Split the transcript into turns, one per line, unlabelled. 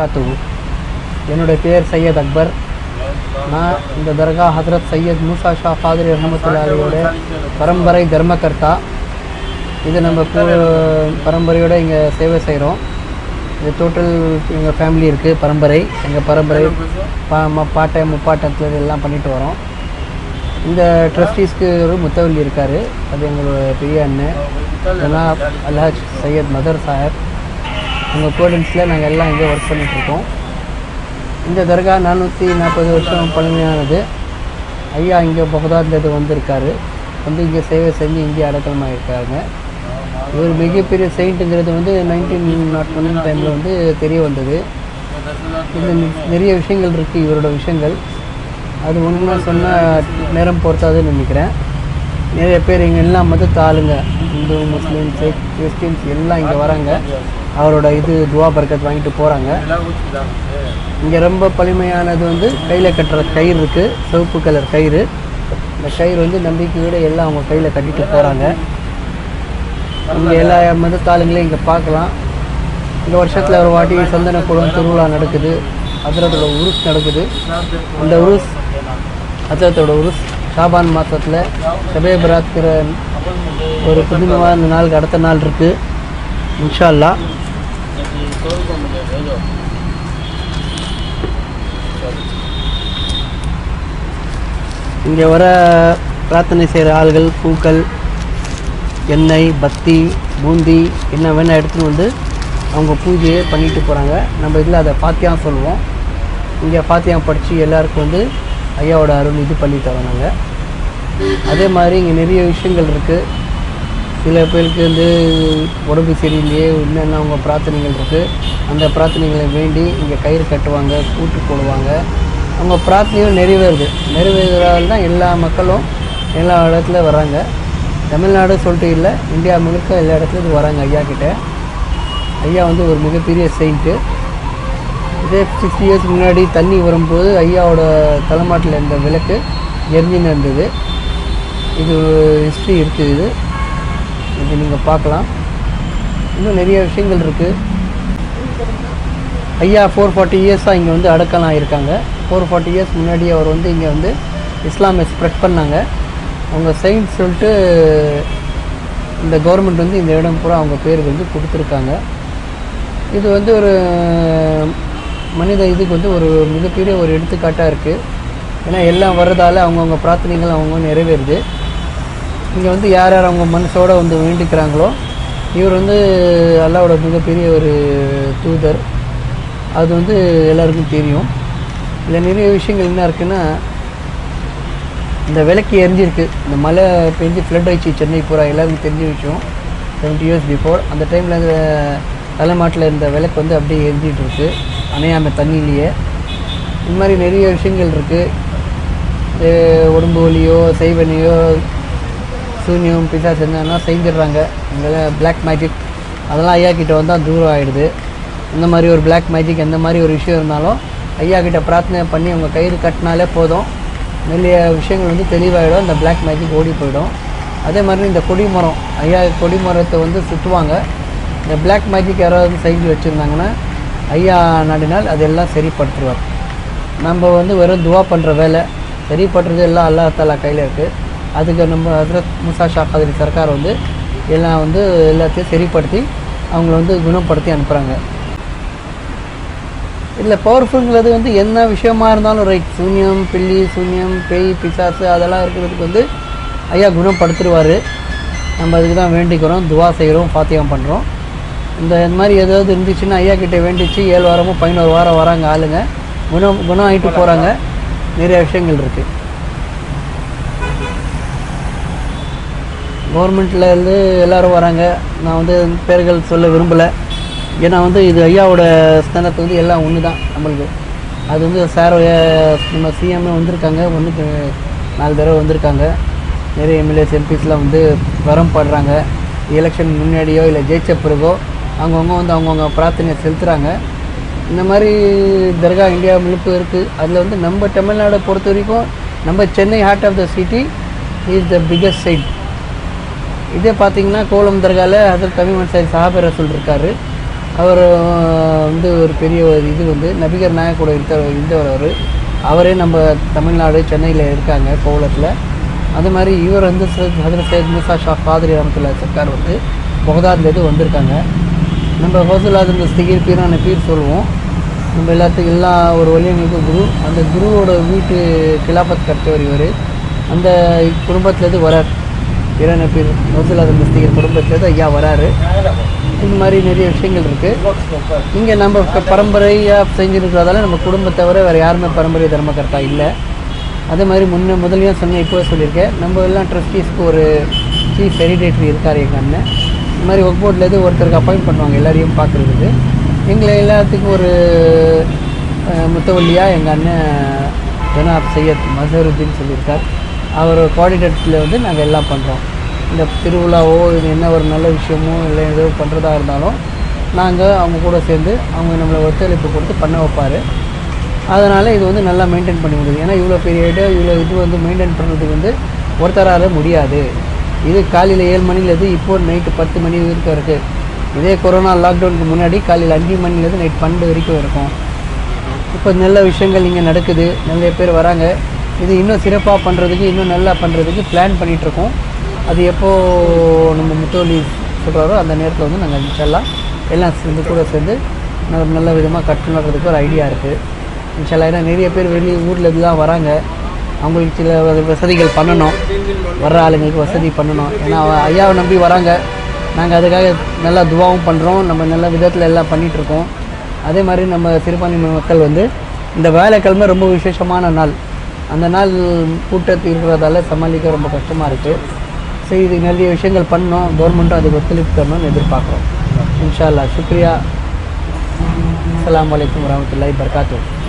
வரகாத்துஹு என்னுடைய பேர் சையத் அக்பர் நான் இந்த தர்கா ஹதரத் சையத் மூசா ஷா ஃபாதர் ரஹமத்துல்லாலியோட பரம்பரை தர்மகர்த்தா இது நம்ம கு- பரம்பரையோட இங்கே சேவை செய்கிறோம் இது டோட்டல் எங்கள் ஃபேமிலி இருக்குது பரம்பரை எங்கள் பரம்பரை பா ம- பாட்டை முப்பாட்டத்தில் எல்லாம் பண்ணிட்டு வரோம் இந்த ட்ரஸ்டீஸ்க்கு ஒரு முத்தவல்லி இருக்கார் அது எங்களோட பெரிய அண்ணன் ஜனாப் அல்ஹாஜ் சையத் மதர் சாஹிப் உங்கள் கோடன்ஸில் நாங்கள் எல்லாம் இங்கே ஒர்க் பண்ணிகிட்ருக்கோம் இந்த தர்கா நானூற்றி நாற்பது வருஷம் பழமையானது ஐயா இங்கே பகதாத்லேருந்து வந்திருக்காரு வந்து இங்கே சேவை செஞ்சு இங்கே அடக்கமாக இருக்காங்க இவர் மிகப்பெரிய செயிண்ட்டுங்கிறது வந்து நைன்டீன் நாட் ஒன் டைமில் வந்து தெரிய வந்தது இது நிறைய விஷயங்கள் இருக்குது இவரோட விஷயங்கள் அது ஒன்று சொன்னால் நேரம் பொறுத்தாதுன்னு நினைக்கிறேன் நிறைய பேர் இங்கே எல்லா மதத்து ஆளுங்க இந்து முஸ்லீம் சிக் கிறிஸ்டின்ஸ் எல்லாம் இங்கே வராங்க அவரோட இது துவா பர்க்கத் வாங்கிட்டு போகிறாங்க இங்கே ரொம்ப பழமையானது வந்து கையில் கட்டுற கயிறு இருக்குது சிவப்பு கலர் கயிறு இந்த கயிறு வந்து நம்பிக்கையோட எல்லாம் அவங்க கையில் கட்டிட்டு போகிறாங்க இங்கே எல்லா மதத்தாளுங்களையும் இங்கே பார்க்கலாம் இந்த வருஷத்தில் ஒரு வாட்டி சந்தன குளம் திருவிழா நடக்குது அதிரத்தோட உருஸ் நடக்குது அந்த உருஸ் அதிரத்தோட உருஸ் ஷாபான் மாதத்தில் ஷபே பராத்கிற ஒரு புதுமையான நாளுக்கு அடுத்த நாள் இருக்குது இன்ஷா அல்லாஹ் இங்கே வர பிரார்த்தனை செய்கிற ஆள்கள் பூக்கள் எண்ணெய் பத்தி பூந்தி என்ன வேணால் எடுத்துகிட்டு வந்து அவங்க பூஜையை பண்ணிட்டு போகிறாங்க நம்ம இதில் அதை பாத்தியம் சொல்லுவோம் இங்கே பாத்தியம் படித்து எல்லாருக்கும் வந்து ஐயாவோட அருள் இது பண்ணி தரோம் நாங்கள் அதே மாதிரி இங்கே நிறைய விஷயங்கள் இருக்குது சில பேருக்கு வந்து உடம்பு சரியில்லையே என்னென்ன அவங்க பிரார்த்தனைகள் இருக்குது அந்த பிரார்த்தனைகளை வேண்டி இங்கே கயிறு கட்டுவாங்க கூட்டு போடுவாங்க அவங்க பிரார்த்தனையும் நிறைவேறுது நிறைவேறதால தான் எல்லா மக்களும் எல்லா இடத்துல வராங்க தமிழ்நாடு சொல்லிட்டு இல்லை இந்தியா முழுக்க எல்லா இடத்துலையும் வராங்க ஐயா கிட்ட ஐயா வந்து ஒரு மிகப்பெரிய செயின்ட்டு இதே சிக்ஸ்டி இயர்ஸ் முன்னாடி தண்ணி வரும்போது ஐயாவோட தலைமாட்டில் இருந்த விளக்கு எரிஞ்சின்னு இருந்தது இது ஹிஸ்ட்ரி இருக்குது இது இது நீங்கள் பார்க்கலாம் இன்னும் நிறைய விஷயங்கள் இருக்குது ஐயா ஃபோர் ஃபார்ட்டி இயர்ஸாக இங்கே வந்து அடக்கலாம் இருக்காங்க ஃபோர் ஃபார்ட்டி இயர்ஸ் முன்னாடி அவர் வந்து இங்கே வந்து இஸ்லாமை ஸ்ப்ரெட் பண்ணாங்க அவங்க சயின்ஸ் சொல்லிட்டு இந்த கவர்மெண்ட் வந்து இந்த இடம் பூரா அவங்க பேருக்கு வந்து கொடுத்துருக்காங்க இது வந்து ஒரு மனித இதுக்கு வந்து ஒரு மிகப்பெரிய ஒரு எடுத்துக்காட்டாக இருக்குது ஏன்னா எல்லாம் வர்றதால அவங்கவுங்க பிரார்த்தனைகள் அவங்க நிறைவேறுது இங்கே வந்து யார் யார் அவங்க மனசோட வந்து வேண்டிக்கிறாங்களோ இவர் வந்து அல்லாவோட மிகப்பெரிய ஒரு தூதர் அது வந்து எல்லாருக்கும் தெரியும் இதில் நிறைய விஷயங்கள் என்ன இருக்குன்னா இந்த விளக்கு எரிஞ்சிருக்கு இந்த மழை பெஞ்சு ஃப்ளட் ஆயிடுச்சு சென்னை பூரா எல்லாருக்கும் தெரிஞ்ச விஷயம் செவன்ட்டி இயர்ஸ் பிஃபோர் அந்த டைமில் இந்த தலைமாட்டில் இருந்த விளக்கு வந்து அப்படியே எரிஞ்சிட்டு இருக்கு அணையாமல் தண்ணியிலேயே இந்த மாதிரி நிறைய விஷயங்கள் இருக்குது உடம்பு வலியோ செய்வனையோ சூன்யம் பிசாஸ் என்னன்னா செஞ்சிடுறாங்க இங்கே பிளாக் மேஜிக் அதெல்லாம் ஐயா கிட்ட வந்தால் தூரம் ஆகிடுது இந்த மாதிரி ஒரு பிளாக் மேஜிக் எந்த மாதிரி ஒரு விஷயம் இருந்தாலும் ஐயா கிட்ட பிரார்த்தனை பண்ணி அவங்க கயிறு கட்டினாலே போதும் நிறைய விஷயங்கள் வந்து தெளிவாயிடும் அந்த பிளாக் மேஜிக் ஓடி போயிடும் அதே மாதிரி இந்த கொடிமரம் ஐயா கொடிமரத்தை வந்து சுற்றுவாங்க இந்த பிளாக் மேஜிக் யாராவது செஞ்சு வச்சுருந்தாங்கன்னா ஐயா நாடினால் அதெல்லாம் சரிப்படுத்துவார் நம்ம வந்து வெறும் துவா பண்ணுற வேலை சரிப்படுறது எல்லாம் அல்லா தாலா கையில் இருக்குது அதுக்கு நம்ம ஹசரத் முசா ஷா கதிரி சர்க்கார் வந்து எல்லாம் வந்து எல்லாத்தையும் சரிப்படுத்தி அவங்கள வந்து குணப்படுத்தி அனுப்புகிறாங்க இதில் பவர்ஃபுல்ங்கிறது வந்து என்ன விஷயமா இருந்தாலும் ரைட் சூன்யம் பில்லி சூன்யம் பேய் பிசாசு அதெல்லாம் இருக்கிறதுக்கு வந்து ஐயா குணப்படுத்திடுவார் நம்ம அதுக்கு தான் வேண்டிக்கிறோம் துவா செய்கிறோம் பாத்தியம் பண்ணுறோம் இந்த இந்த மாதிரி ஏதாவது இருந்துச்சுன்னா ஐயா கிட்ட வேண்டிச்சு ஏழு வாரமோ பதினோரு வாரம் வராங்க ஆளுங்க குணம் குணம் ஆகிட்டு போகிறாங்க நிறைய விஷயங்கள் இருக்குது கவர்மெண்ட்டில் இருந்து எல்லோரும் வராங்க நான் வந்து பேர்கள் சொல்ல விரும்பலை ஏன்னா வந்து இது ஐயாவோட ஸ்தானத்து வந்து எல்லாம் ஒன்று தான் நம்மளுக்கு அது வந்து சார் நம்ம சிஎம்ஏ வந்திருக்காங்க ஒன்றுக்கு நாலு தடவை வந்திருக்காங்க நிறைய எம்எல்ஏஸ் எம்பிஸ்லாம் வந்து வரம் பாடுறாங்க எலெக்ஷன் முன்னாடியோ இல்லை ஜெயிச்ச பிறகோ அவங்கவுங்க வந்து அவங்கவுங்க பிரார்த்தனையை செலுத்துகிறாங்க இந்த மாதிரி தர்கா இந்தியா முழுக்க இருக்குது அதில் வந்து நம்ம தமிழ்நாடை பொறுத்த வரைக்கும் நம்ம Chennai heart of the city is the biggest site இதே பார்த்தீங்கன்னா கோலம் தர்காவில் ஹசரத் தமிழ் சாஹிப் சாஹாபர் ரசூல் இருக்காரு அவர் வந்து ஒரு பெரிய ஒரு இது வந்து நபிகர் நாயக் கூட இருக்க இருந்தவர் அவர் அவரே நம்ம தமிழ்நாடு சென்னையில் இருக்காங்க கோவளத்தில் அது மாதிரி இவர் வந்து ஹதரத் சையத் மூசா ஷா ஃபாதரி ரஹமத்துல்லா சர்க்கார் வந்து பகதாத்லேருந்து வந்திருக்காங்க நம்ம ஹோசுல்லாத் இந்த ஸ்திகீர் பீரான பீர் சொல்லுவோம் நம்ம எல்லாத்துக்கும் எல்லா ஒரு வழியங்களுக்கும் குரு அந்த குருவோட வீட்டு கிலாபத் கட்டவர் இவர் அந்த குடும்பத்துலேருந்து வரார் பீரான பீர் ஹோசுல்லாத் இந்த ஸ்திகீர் குடும்பத்துலேருந்து ஐயா வராரு இந்த மாதிரி நிறைய விஷயங்கள் இருக்குது இங்கே நம்ம இப்போ பரம்பரையாக செஞ்சுருக்கிறதால நம்ம குடும்பத்தை தவிர வேறு யாருமே பரம்பரை தர்மகர்த்தா இல்லை அதே மாதிரி முன்ன முதலையும் சொன்னேன் இப்போவே சொல்லியிருக்கேன் நம்ம எல்லாம் ட்ரஸ்டீஸ்க்கு ஒரு சீஃப் ஹெரிடேட்டரி இருக்கார் எங்கள் அண்ணன் இந்த மாதிரி ஒர்க் போர்ட்லேருந்து ஒருத்தருக்கு அப்பாயிண்ட் பண்ணுவாங்க எல்லாரையும் பார்க்குறதுக்கு எங்களை எல்லாத்துக்கும் ஒரு அஹ், முத்தவல்லியாக எங்கள் அண்ணன் ஜனாப் சையத் மசருddin சொல்லியிருக்கார் அவர் கோஆர்டினேட்டர்ஸில் வந்து நாங்கள் எல்லாம் பண்ணுறோம் இந்த திருவிழாவோ இது என்ன ஒரு நல்ல விஷயமோ இல்லை ஏதோ பண்ணுறதா இருந்தாலும் நாங்கள் அவங்க கூட சேர்ந்து அவங்க நம்மளை ஒத்துழைப்பு கொடுத்து பண்ண வைப்பார் அதனால் இது வந்து நல்லா மெயின்டைன் பண்ணி முடியுது ஏன்னா இவ்வளோ பெரிய இடம் இவ்வளோ இது வந்து மெயின்டைன் பண்ணுறதுக்கு வந்து ஒருத்தரால் முடியாது இது காலையில் ஏழு மணிலேருந்து இப்போ நைட்டு பத்து மணி வரைக்கும் இருக்குது இதே கொரோனா லாக்டவுனுக்கு முன்னாடி காலையில் அஞ்சு மணிலேருந்து நைட் பன்னெண்டு வரைக்கும் இருக்கும் இப்போ நல்ல விஷயங்கள் இங்கே நடக்குது நிறைய பேர் வராங்க இது இன்னும் சிறப்பாக பண்ணுறதுக்கு இன்னும் நல்லா பண்ணுறதுக்கு பிளான் பண்ணிகிட்ருக்கோம் அது எப்போ நம்ம முத்தோலி சொல்கிறாரோ அந்த நேரத்தில் வந்து நாங்கள் இன்ஷால்லாம் எல்லாம் சேர்ந்து கூட சேர்ந்து நல்ல நல்ல விதமாக கட்டணுன்றதுக்கு ஒரு ஐடியா இருக்குது இன்ஷால்லா ஏன்னா நிறைய பேர் வெளியே ஊரில் இருந்துலாம் வராங்க அவங்களுக்கு சில வ- வசதிகள் பண்ணணும் வர்ற ஆளுங்களுக்கு வசதி பண்ணணும் ஏன்னா அவ- ஐயாவை நம்பி வராங்க நாங்கள் அதுக்காக நல்லா துவாவும் பண்ணுறோம் நம்ம நல்ல விதத்தில் எல்லாம் பண்ணிகிட்ருக்கோம் அதே மாதிரி நம்ம சிறுபான்மை மக்கள் வந்து இந்த வேலைக்கிழமை ரொம்ப விசேஷமான நாள் அந்த நாள் கூட்டத்து இருக்கிறதால சமாளிக்க ரொம்ப கஷ்டமாக இருக்குது சரி இதுக்கு நிறைய விஷயங்கள் பண்ணோம் கவர்மெண்ட்டும் அதுக்கு ஒத்துழைப்பு தரணும்னு எதிர்பார்க்குறோம் இன்ஷா அல்லாஹ் சுக்ரியா அஸ்ஸலாமு அலைக்கும் வரமத்துல்லாஹி வபரகாத்துஹு